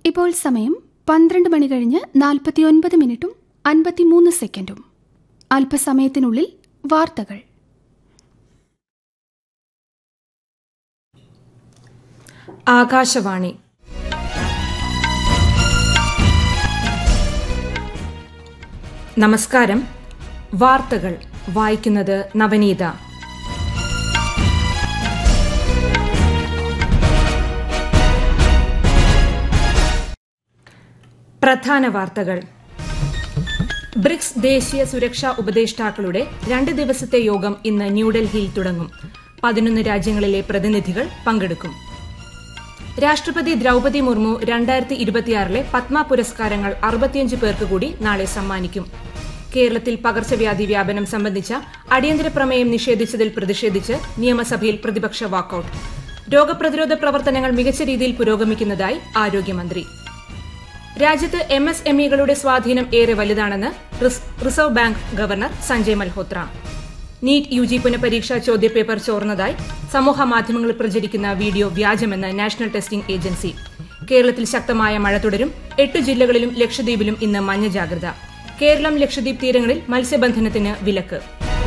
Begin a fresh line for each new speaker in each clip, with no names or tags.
ഇപ്പോൾ സമയം പന്ത്രണ്ട് മണി കഴിഞ്ഞ് നാൽപ്പത്തിയൊൻപത് മിനിറ്റും അൻപത്തിമൂന്ന് സെക്കൻഡും അല്പസമയത്തിനുള്ളിൽ വാർത്തകൾ
ആകാശവാണി നമസ്കാരം വാർത്തകൾ വായിക്കുന്നത് നവനീത പ്രധാന വാർത്തകൾ ബ്രിക്സ് ദേശീയ സുരക്ഷാ ഉപദേഷ്ടാക്കളുടെ രണ്ട് ദിവസത്തെ യോഗം ഇന്ന് ന്യൂഡൽഹിയിൽ തുടങ്ങും പതിനൊന്ന് രാജ്യങ്ങളിലെ പ്രതിനിധികൾ പങ്കെടുക്കും രാഷ്ട്രപതി ദ്രൌപതി മുർമു രണ്ടായിരത്തി ഇരുപത്തിയാറിലെ പത്മ പുരസ്കാരങ്ങൾ അറുപത്തിയഞ്ച് പേർക്ക് കൂടി നാളെ സമ്മാനിക്കും കേരളത്തിൽ പകർച്ചവ്യാധി വ്യാപനം സംബന്ധിച്ച അടിയന്തര പ്രമേയം നിഷേധിച്ചതിൽ പ്രതിഷേധിച്ച് നിയമസഭയിൽ പ്രതിപക്ഷ വാക്കൌട്ട് രോഗപ്രതിരോധ പ്രവർത്തനങ്ങൾ മികച്ച രീതിയിൽ പുരോഗമിക്കുന്നതായി ആരോഗ്യമന്ത്രി രാജ്യത്ത് എം എസ് എം ഇകളുടെ സ്വാധീനം ഏറെ വലുതാണെന്ന് reserve bank governor Sanjay Malhotra NEET U G പുനഃപരീക്ഷാ ചോദ്യപേപ്പർ ചോർന്നതായി സമൂഹ മാധ്യമങ്ങളിൽ പ്രചരിക്കുന്ന വീഡിയോ വ്യാജമെന്ന് നാഷണൽ ടെസ്റ്റിംഗ് ഏജൻസി കേരളത്തിൽ ശക്തമായ മഴ തുടരും എട്ട് ജില്ലകളിലും ലക്ഷദ്വീപിലും ഇന്ന് മഞ്ഞ ജാഗ്രത കേരളം ലക്ഷദ്വീപ് തീരങ്ങളിൽ മത്സ്യബന്ധനത്തിന് വിലക്ക്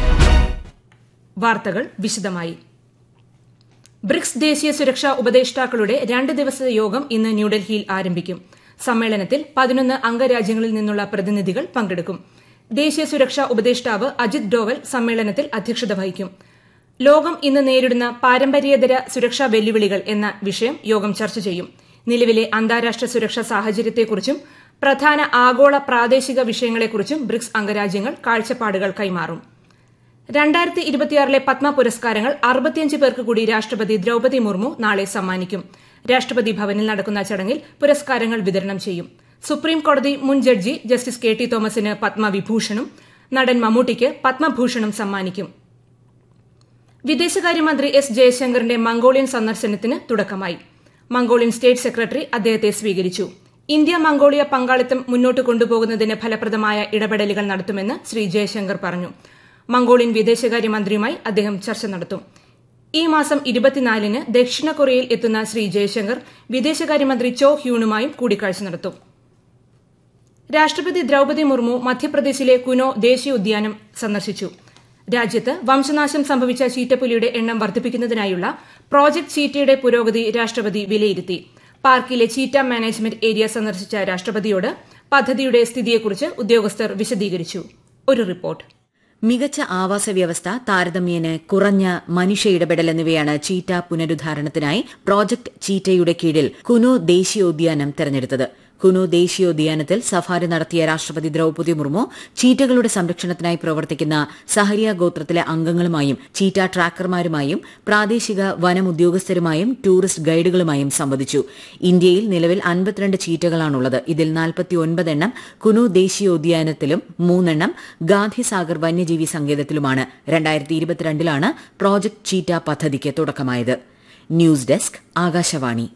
വാർത്തകൾ വിശദമായി ബ്രിക്സ് ദേശീയ സുരക്ഷാ ഉപദേഷ്ടാക്കളുടെ രണ്ട് ദിവസത്തെ യോഗം ഇന്ന് ന്യൂഡൽഹിയിൽ ആരംഭിക്കും സമ്മേളനത്തിൽ പതിനൊന്ന് അംഗരാജ്യങ്ങളിൽ നിന്നുള്ള പ്രതിനിധികൾ പങ്കെടുക്കും ദേശീയ സുരക്ഷാ ഉപദേഷ്ടാവ് അജിത് ഡോവൽ സമ്മേളനത്തിൽ അധ്യക്ഷത വഹിക്കും ലോകം ഇന്ന് നേരിടുന്ന പാരമ്പര്യേതര സുരക്ഷാ വെല്ലുവിളികൾ എന്ന വിഷയം യോഗം ചർച്ച ചെയ്യും നിലവിലെ അന്താരാഷ്ട്ര സുരക്ഷാ സാഹചര്യത്തെക്കുറിച്ചും പ്രധാന ആഗോള പ്രാദേശിക വിഷയങ്ങളെക്കുറിച്ചും ബ്രിക്സ് അംഗരാജ്യങ്ങൾ കാഴ്ചപ്പാടുകൾ കൈമാറും രണ്ടായിരത്തി ഇരുപത്തിയാറിലെ പത്മ പുരസ്കാരങ്ങൾ അറുപത്തിയഞ്ച് പേർക്ക് കൂടി രാഷ്ട്രപതി ദ്രൌപതി മുർമു നാളെ സമ്മാനിക്കും രാഷ്ട്രപതി ഭവനിൽ നടക്കുന്ന ചടങ്ങിൽ പുരസ്കാരങ്ങൾ വിതരണം ചെയ്യും സുപ്രീം കോടതി മുൻ ജഡ്ജി ജസ്റ്റിസ് കെ ടി തോമസിന് പത്മവിഭൂഷണും നടൻ മമ്മൂട്ടിക്ക് പത്മഭൂഷണും സമ്മാനിക്കും വിദേശകാര്യമന്ത്രി എസ് ജയശങ്കറിന്റെ മംഗോളിയൻ സന്ദർശനത്തിന് തുടക്കമായി മംഗോളിയൻ സ്റ്റേറ്റ് സെക്രട്ടറി അദ്ദേഹത്തെ സ്വീകരിച്ചു ഇന്ത്യ മംഗോളിയ പങ്കാളിത്തം മുന്നോട്ട് കൊണ്ടുപോകുന്നതിന് ഫലപ്രദമായ ഇടപെടലുകൾ നടത്തുമെന്ന് ശ്രീ ജയശങ്കർ പറഞ്ഞു മംഗോളിയൻ വിദേശകാര്യമന്ത്രിയുമായി അദ്ദേഹം ചർച്ച നടത്തും ഈ മാസം ഇരുപത്തിനാലിന് ദക്ഷിണ കൊറിയയിൽ എത്തുന്ന ശ്രീ ജയശങ്കർ വിദേശകാര്യമന്ത്രി ചോ ഹ്യൂണുമായും കൂടിക്കാഴ്ച നടത്തും രാഷ്ട്രപതി ദ്രൌപതി മുർമു മധ്യപ്രദേശിലെ കുനോ ദേശീയ ഉദ്യാനം സന്ദർശിച്ചു രാജ്യത്ത് വംശനാശം സംഭവിച്ച ചീറ്റപ്പുലിയുടെ എണ്ണം വർദ്ധിപ്പിക്കുന്നതിനായുള്ള പ്രോജക്ട് ചീറ്റയുടെ പുരോഗതി രാഷ്ട്രപതി വിലയിരുത്തി പാർക്കിലെ ചീറ്റ മാനേജ്മെന്റ് ഏരിയ സന്ദർശിച്ച രാഷ്ട്രപതിയോട് പദ്ധതിയുടെ സ്ഥിതിയെക്കുറിച്ച് ഉദ്യോഗസ്ഥർ വിശദീകരിച്ചു ഒരു റിപ്പോർട്ട്
മികച്ച ആവാസ വ്യവസ്ഥ താരതമ്യേന കുറഞ്ഞ മനുഷ്യ ഇടപെടൽ എന്നിവയാണ് ചീറ്റ പുനരുദ്ധാരണത്തിനായി പ്രോജക്ട് ചീറ്റയുടെ കീഴിൽ കുനോ ദേശീയോദ്യാനം തെരഞ്ഞെടുത്തത് കുനു ദേശീയോദ്യാനത്തിൽ സഫാരി നടത്തിയ രാഷ്ട്രപതി ദ്രൌപതി മുർമു ചീറ്റകളുടെ സംരക്ഷണത്തിനായി പ്രവർത്തിക്കുന്ന സഹരിയ ഗോത്രത്തിലെ അംഗങ്ങളുമായും ചീറ്റ ട്രാക്കർമാരുമായും പ്രാദേശിക വനം ഉദ്യോഗസ്ഥരുമായും ടൂറിസ്റ്റ് ഗൈഡുകളുമായും സംവദിച്ചു ഇന്ത്യയിൽ നിലവിൽ അൻപത്തിരണ്ട് ചീറ്റകളാണുള്ളത് ഇതിൽ നാൽപ്പത്തിയൊൻപത് എണ്ണം കുനു ദേശീയോദ്യാനത്തിലും മൂന്നെണ്ണം ഗാന്ധിസാഗർ വന്യജീവി സങ്കേതത്തിലുമാണ് രണ്ടായിരത്തി ഇരുപത്തിരണ്ടിലാണ് പ്രോജക്ട് ചീറ്റ പദ്ധതിക്ക് തുടക്കമായത് ന്യൂസ് ഡെസ്ക് ആകാശവാണി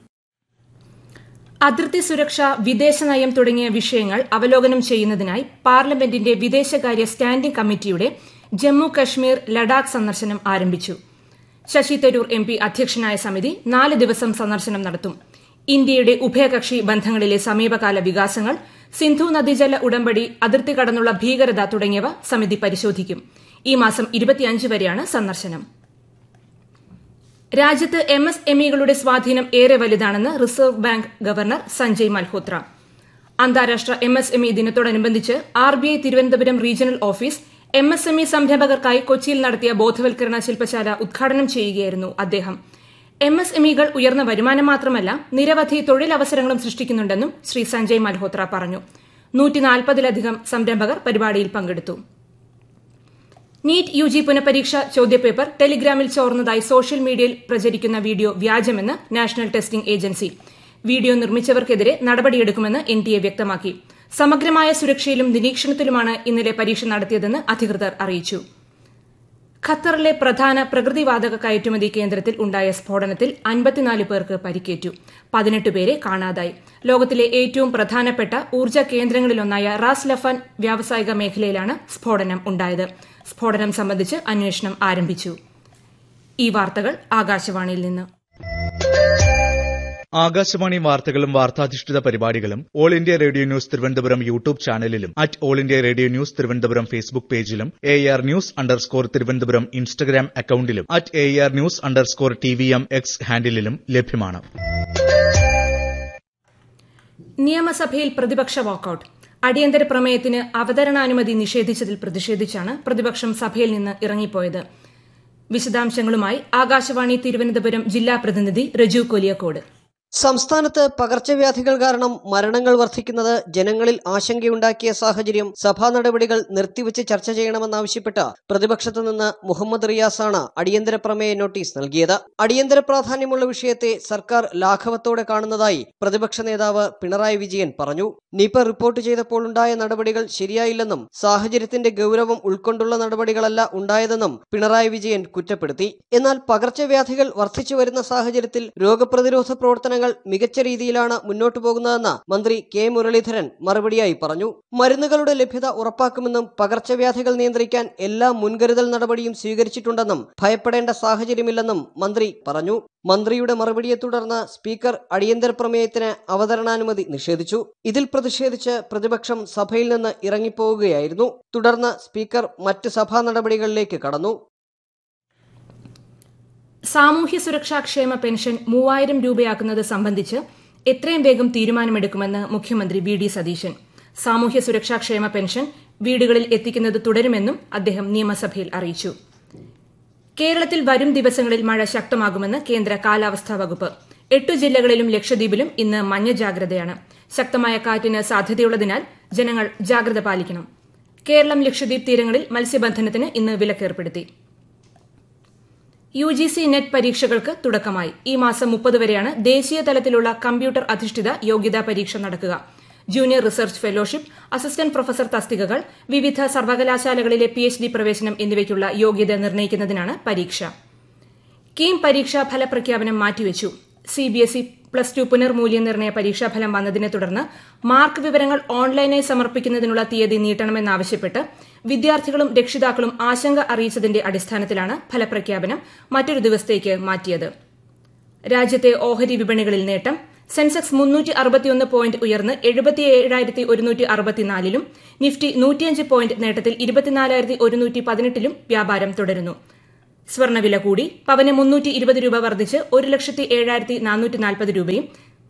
അതിർത്തി സുരക്ഷ വിദേശനയം തുടങ്ങിയ വിഷയങ്ങൾ അവലോകനം ചെയ്യുന്നതിനായി പാർലമെന്റിന്റെ വിദേശകാര്യ സ്റ്റാൻഡിംഗ് കമ്മിറ്റിയുടെ ജമ്മു കശ്മീർ ലഡാക്ക് സന്ദർശനം ആരംഭിച്ചു ശശി തരൂർ എം പി അധ്യക്ഷനായ സമിതി നാല് ദിവസം സന്ദർശനം നടത്തും ഇന്ത്യയുടെ ഉഭയകക്ഷി ബന്ധങ്ങളിലെ സമീപകാല വികാസങ്ങൾ സിന്ധു നദീജല ഉടമ്പടി അതിർത്തി കടന്നുള്ള ഭീകരത തുടങ്ങിയവ സമിതി പരിശോധിക്കും ഈ മാസം ഇരുപത്തിയഞ്ച് വരെയാണ് സന്ദർശനം രാജ്യത്ത് എം എസ് എം ഇകളുടെ സ്വാധീനം ഏറെ വലുതാണെന്ന് reserve bank governor Sanjay Malhotra അന്താരാഷ്ട്ര എം എസ് എം ഇ ദിനത്തോടനുബന്ധിച്ച് R B I Thiruvananthapuram regional office M S M E സംരംഭകർക്കായി കൊച്ചിയിൽ നടത്തിയ ബോധവൽക്കരണ ശില്പശാല ഉദ്ഘാടനം ചെയ്യുകയായിരുന്നു അദ്ദേഹം എം എസ് എം ഇകൾ ഉയർന്ന വരുമാനം മാത്രമല്ല നിരവധി തൊഴിലവസരങ്ങളും സൃഷ്ടിക്കുന്നുണ്ടെന്നും ശ്രീ സഞ്ജയ് മൽഹോത്ര പറഞ്ഞു നൂറ്റിനാൽപ്പതിലധികം സംരംഭകർ പരിപാടിയിൽ പങ്കെടുത്തു നീറ്റ് യു ജി പുനഃപരീക്ഷ ചോദ്യപേപ്പർ ടെലിഗ്രാമിൽ ചോർന്നതായി സോഷ്യൽ മീഡിയയിൽ പ്രചരിക്കുന്ന വീഡിയോ വ്യാജമെന്ന് നാഷണൽ ടെസ്റ്റിംഗ് ഏജൻസി വീഡിയോ നിർമ്മിച്ചവർക്കെതിരെ നടപടിയെടുക്കുമെന്ന് എൻ ടി എ വ്യക്തമാക്കി സമഗ്രമായ സുരക്ഷയിലും നിരീക്ഷണത്തിലുമാണ് ഇന്നലെ പരീക്ഷ നടത്തിയതെന്ന് അധികൃതർ അറിയിച്ചു ഖത്തറിലെ പ്രധാന പ്രകൃതിവാതക കയറ്റുമതി കേന്ദ്രത്തിൽ ഉണ്ടായ സ്ഫോടനത്തിൽ അൻപത്തിനാല് പേർക്ക് പരിക്കേറ്റു പതിനെട്ട് പേരെ കാണാതായി ലോകത്തിലെ ഏറ്റവും പ്രധാനപ്പെട്ട ഊർജ്ജ കേന്ദ്രങ്ങളിലൊന്നായ റാസ് ലഫാൻ വ്യാവസായിക മേഖലയിലാണ് സ്ഫോടനം ഉണ്ടായത് സ്ഫോടനം സംബന്ധിച്ച് അന്വേഷണം ആരംഭിച്ചു ഈ വാർത്തകൾ ആകാശവാണിയിൽ നിന്ന്
ആകാശവാണി വാർത്തകളും വാർത്താധിഷ്ഠിത പരിപാടികളും all India radio news Thiruvananthapuram YouTube ചാനലിലും at all India radio news Thiruvananthapuram Facebook പേജിലും A R news underscore Thiruvananthapuram Instagram അക്കൌണ്ടിലും at A R news underscore T V M X ഹാൻഡിലും ലഭ്യമാണ്
നിയമസഭയിൽ പ്രതിപക്ഷ വാക്കൌട്ട് അടിയന്തര പ്രമേയത്തിന് അവതരണാനുമതി നിഷേധിച്ചതിൽ പ്രതിഷേധിച്ചാണ് പ്രതിപക്ഷം സഭയിൽ നിന്ന് ഇറങ്ങിപ്പോയത് വിശദാംശങ്ങളുമായി ആകാശവാണി തിരുവനന്തപുരം ജില്ലാ പ്രതിനിധി രജു കൊലിയക്കോട്
സംസ്ഥാനത്ത് പകർച്ചവ്യാധികൾ കാരണം മരണങ്ങൾ വർദ്ധിക്കുന്നത് ജനങ്ങളിൽ ആശങ്കയുണ്ടാക്കിയ സാഹചര്യം സഭാ നടപടികൾ നിർത്തിവച്ച് ചർച്ച ചെയ്യണമെന്നാവശ്യപ്പെട്ട് പ്രതിപക്ഷത്തു നിന്ന് മുഹമ്മദ് റിയാസാണ് അടിയന്തര പ്രമേയ നോട്ടീസ് നൽകിയത് അടിയന്തര പ്രാധാന്യമുള്ള വിഷയത്തെ സർക്കാർ ലാഘവത്തോടെ കാണുന്നതായി പ്രതിപക്ഷ നേതാവ് പിണറായി വിജയൻ പറഞ്ഞു നിപ റിപ്പോർട്ട് ചെയ്തപ്പോൾ ഉണ്ടായ നടപടികൾ ശരിയായില്ലെന്നും സാഹചര്യത്തിന്റെ ഗൗരവം ഉൾക്കൊണ്ടുള്ള നടപടികളല്ല ഉണ്ടായതെന്നും പിണറായി വിജയൻ കുറ്റപ്പെടുത്തി എന്നാൽ പകർച്ചവ്യാധികൾ വർദ്ധിച്ചു വരുന്ന സാഹചര്യത്തിൽ രോഗപ്രതിരോധ പ്രവർത്തനങ്ങൾ മികച്ച രീതിയിലാണ് മുന്നോട്ടു പോകുന്നതെന്ന് മന്ത്രി കെ മുരളീധരൻ മറുപടിയായി പറഞ്ഞു മരുന്നുകളുടെ ലഭ്യത ഉറപ്പാക്കുമെന്നും പകർച്ചവ്യാധികൾ നിയന്ത്രിക്കാൻ എല്ലാ മുൻകരുതൽ നടപടിയും സ്വീകരിച്ചിട്ടുണ്ടെന്നും ഭയപ്പെടേണ്ട സാഹചര്യമില്ലെന്നും മന്ത്രി പറഞ്ഞു മന്ത്രിയുടെ മറുപടിയെ തുടർന്ന് സ്പീക്കർ അടിയന്തര പ്രമേയത്തിന് അവതരണാനുമതി നിഷേധിച്ചു ഇതിൽ പ്രതിഷേധിച്ച് പ്രതിപക്ഷം സഭയിൽ നിന്ന് ഇറങ്ങിപ്പോവുകയായിരുന്നു തുടർന്ന് സ്പീക്കർ മറ്റ് സഭാ നടപടികളിലേക്ക് കടന്നു
സാമൂഹ്യ സുരക്ഷാ ക്ഷേമ പെൻഷൻ മൂവായിരം രൂപയാക്കുന്നത് സംബന്ധിച്ച് എത്രയും വേഗം തീരുമാനമെടുക്കുമെന്ന് മുഖ്യമന്ത്രി വി ഡി സതീശൻ സാമൂഹ്യ സുരക്ഷാ ക്ഷേമ പെൻഷൻ വീടുകളിൽ എത്തിക്കുന്നത് തുടരുമെന്നും അദ്ദേഹം നിയമസഭയിൽ അറിയിച്ചു കേരളത്തിൽ വരും ദിവസങ്ങളിൽ മഴ ശക്തമാകുമെന്ന് കേന്ദ്ര കാലാവസ്ഥാ വകുപ്പ് എട്ടു ജില്ലകളിലും ലക്ഷദ്വീപിലും ഇന്ന് മഞ്ഞ ജാഗ്രതയാണ് ശക്തമായ കാറ്റിന് സാധ്യതയുള്ളതിനാൽ ജനങ്ങൾ ജാഗ്രത പാലിക്കണം കേരളം ലക്ഷദ്വീപ് തീരങ്ങളിൽ മത്സ്യബന്ധനത്തിന് ഇന്ന് വിലക്കേർപ്പെടുത്തി യു ജി സി നെറ്റ് പരീക്ഷകൾക്ക് തുടക്കമായി ഈ മാസം മുപ്പത് വരെയാണ് ദേശീയ തലത്തിലുള്ള കമ്പ്യൂട്ടർ അധിഷ്ഠിത യോഗ്യതാ പരീക്ഷ നടക്കുക junior research fellowship assistant professor തസ്തികകൾ വിവിധ സർവകലാശാലകളിലെ പി എച്ച് ഡി പ്രവേശനം എന്നിവയ്ക്കുള്ള യോഗ്യത നിർണ്ണയിക്കുന്നതിനാണ് പരീക്ഷ കീം പരീക്ഷാ ഫലപ്രഖ്യാപനം മാറ്റിവെച്ചു C B S E plus two പുനർമൂല്യനിർണ്ണയ പരീക്ഷാഫലം വന്നതിനെ തുടർന്ന് മാർക്ക് വിവരങ്ങൾ ഓൺലൈനായി സമർപ്പിക്കുന്നതിനുള്ള തീയതി നീട്ടണമെന്നാവശ്യപ്പെട്ട് വിദ്യാർത്ഥികളും രക്ഷിതാക്കളും ആശങ്ക അറിയിച്ചതിന്റെ അടിസ്ഥാനത്തിലാണ് ഫലപ്രഖ്യാപനം മറ്റൊരു ദിവസത്തേക്ക് മാറ്റിയത് രാജ്യത്തെ ഓഹരി വിപണികളിൽ നേട്ടം സെൻസെക്സ് മുന്നൂറ്റി അറുപത്തിയൊന്ന് പോയിന്റ് ഉയർന്ന് എഴുപത്തിയേഴായിരത്തി ഒരുന്നൂറ്റി അറുപത്തിനാലിലും നിഫ്റ്റി നൂറ്റിയഞ്ച് പോയിന്റ് നേട്ടത്തിൽ ഇരുപത്തിനാലായിരത്തി ഒരുന്നൂറ്റി പതിനെട്ടിലും വ്യാപാരം തുടരുന്നു സ്വർണ്ണവില കൂടി പവന് മുന്നൂറ്റി ഇരുപത് രൂപ വർദ്ധിച്ച് ഒരു ലക്ഷത്തി ഏഴായിരത്തി നാനൂറ്റി നാൽപ്പത് രൂപയും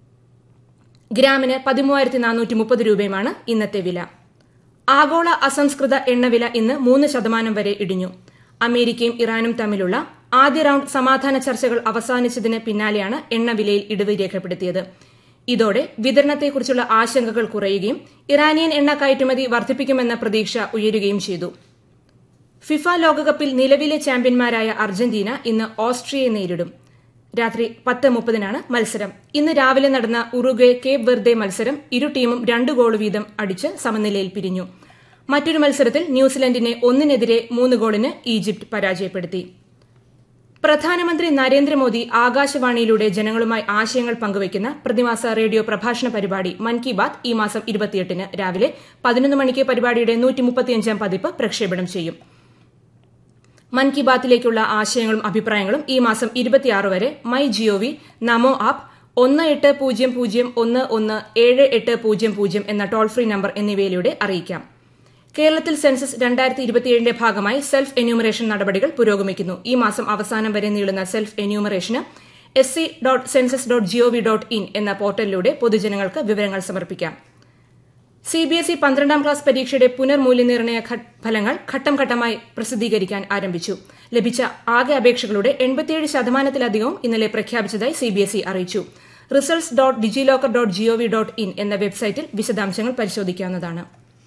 ഗ്രാമിന് പതിമൂവായിരത്തി നാനൂറ്റി മുപ്പത് രൂപയുമാണ് ഇന്നത്തെ വില ആഗോള അസംസ്കൃത എണ്ണവില ഇന്ന് മൂന്ന് ശതമാനം വരെ ഇടിഞ്ഞു അമേരിക്കയും ഇറാനും തമ്മിലുള്ള ആദ്യ റൌണ്ട് സമാധാന ചർച്ചകൾ അവസാനിച്ചതിന് പിന്നാലെയാണ് എണ്ണവിലയിൽ ഇടിവ് രേഖപ്പെടുത്തിയത് ഇതോടെ വിതരണത്തെക്കുറിച്ചുള്ള ആശങ്കകൾ കുറയുകയും ഇറാനിയൻ എണ്ണ കയറ്റുമതി വർദ്ധിപ്പിക്കുമെന്ന പ്രതീക്ഷ ഉയരുകയും ചെയ്തു ഫിഫ ലോകകപ്പിൽ നിലവിലെ ചാമ്പ്യന്മാരായ അർജന്റീന ഇന്ന് ഓസ്ട്രിയയെ നേരിടും രാത്രി പത്ത് മുപ്പതിനാണ് മത്സരം ഇന്ന് രാവിലെ നടന്ന ഉറുഗ്വെ കേപ്പ് വെർദെ മത്സരം ഇരു ടീമും രണ്ട് ഗോൾ വീതം അടിച്ച് സമനിലയിൽ പിരിഞ്ഞു മറ്റൊരു മത്സരത്തിൽ ന്യൂസിലൻഡിനെ ഒന്നിനെതിരെ മൂന്ന് ഗോളിന് ഈജിപ്ത് പരാജയപ്പെടുത്തി പ്രധാനമന്ത്രി നരേന്ദ്രമോദി ആകാശവാണിയിലൂടെ ജനങ്ങളുമായി ആശയങ്ങൾ പങ്കുവയ്ക്കുന്ന പ്രതിമാസ റേഡിയോ പ്രഭാഷണ പരിപാടി മൻ കി ബാത് ഈ മാസം ഇരുപത്തിയെട്ടിന് രാവിലെ പതിനൊന്ന് മണിക്ക് പരിപാടിയുടെ നൂറ്റി മുപ്പത്തിയഞ്ചാം പതിപ്പ് പ്രക്ഷേപണം ചെയ്യും മൻ കി ബാത്തിലേക്കുള്ള ആശയങ്ങളും അഭിപ്രായങ്ങളും ഈ മാസം ഇരുപത്തിയാറ് വരെ മൈ ജിഒവി നമോ ആപ്പ് ഒന്ന് എട്ട് പൂജ്യം പൂജ്യം ഒന്ന് ഒന്ന് ഏഴ് എട്ട് പൂജ്യം പൂജ്യം എന്ന ടോൾ ഫ്രീ നമ്പർ എന്നിവയിലൂടെ അറിയിക്കാം കേരളത്തിൽ സെൻസസ് രണ്ടായിരത്തി ഇരുപത്തിയേഴിന്റെ ഭാഗമായി സെൽഫ് എന്യൂമറേഷൻ നടപടികൾ പുരോഗമിക്കുന്നു ഈ മാസം അവസാനം വരെ നീളുന്ന സെൽഫ് എന്യൂമറേഷന് S C dot census dot gov dot in എന്ന പോർട്ടലിലൂടെ പൊതുജനങ്ങൾക്ക് വിവരങ്ങൾ സമർപ്പിക്കാം സി ബി എസ് ഇ പന്ത്രണ്ടാം ക്ലാസ് പരീക്ഷയുടെ പുനർമൂല്യനിർണ്ണയ ഫലങ്ങൾ ഘട്ടം ഘട്ടമായി പ്രസിദ്ധീകരിക്കാൻ ആരംഭിച്ചു ലഭിച്ച ആകെ അപേക്ഷകളുടെ എൺപത്തിയേഴ് ശതമാനത്തിലധികവും ഇന്നലെ പ്രഖ്യാപിച്ചതായി സി ബി എസ് ഇ അറിയിച്ചു results dot DigiLocker dot gov dot in എന്ന വെബ്സൈറ്റിൽ വിശദാംശങ്ങൾ പരിശോധിക്കാവുന്നതാണ്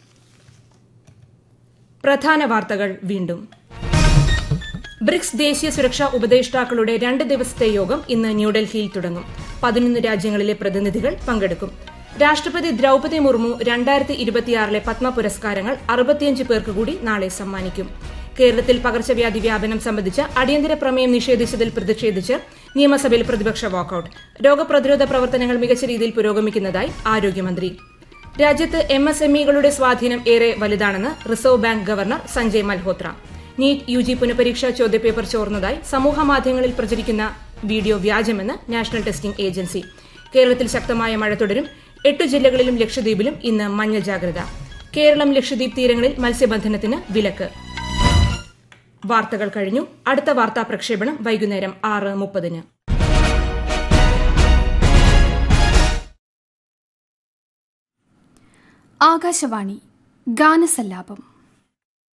പ്രധാന വാർത്തകൾ വീണ്ടും ബ്രിക്സ് ദേശീയ സുരക്ഷാ ഉപദേഷ്ടാക്കളുടെ രണ്ട് ദിവസത്തെ യോഗം ഇന്ന് ന്യൂഡൽഹിയിൽ തുടങ്ങും പതിനൊന്ന് രാജ്യങ്ങളിലെ പ്രതിനിധികൾ പങ്കെടുക്കും രാഷ്ട്രപതി ദ്രൌപതി മുർമു രണ്ടായിരത്തി ഇരുപത്തിയാറിലെ പത്മ പുരസ്കാരങ്ങൾ അറുപത്തിയഞ്ച് പേർക്ക് കൂടി നാളെ സമ്മാനിക്കും കേരളത്തിൽ പകർച്ചവ്യാധി വ്യാപനം സംബന്ധിച്ച് അടിയന്തര പ്രമേയം നിഷേധിച്ചതിൽ പ്രതിഷേധിച്ച് നിയമസഭയിൽ പ്രതിപക്ഷ വാക്കൌട്ട് രോഗപ്രതിരോധ പ്രവർത്തനങ്ങൾ മികച്ച രീതിയിൽ പുരോഗമിക്കുന്നതായി ആരോഗ്യമന്ത്രി രാജ്യത്ത് എം എസ് എം ഇകളുടെ സ്വാധീനം ഏറെ വലുതാണെന്ന് reserve bank governor Sanjay Malhotra NEET U G പുനഃപരീക്ഷാ ചോദ്യപേപ്പർ ചോർന്നതായി സമൂഹമാധ്യമങ്ങളിൽ പ്രചരിക്കുന്ന വീഡിയോ വ്യാജമെന്ന് നാഷണൽ ടെസ്റ്റിംഗ് ഏജൻസി കേരളത്തിൽ ശക്തമായ മഴ തുടരും എട്ട് ജില്ലകളിലും ലക്ഷദ്വീപിലും ഇന്ന് മഞ്ഞ ജാഗ്രത കേരളം ലക്ഷദ്വീപ് തീരങ്ങളിൽ മത്സ്യബന്ധനത്തിന് വിലക്ക് വാർത്തകൾ കഴിഞ്ഞു അടുത്ത വാർത്താ പ്രക്ഷേപണം വൈകുന്നേരം ആറ് മുപ്പതിന്
ആകാശവാണി ഗാനസല്ലാപം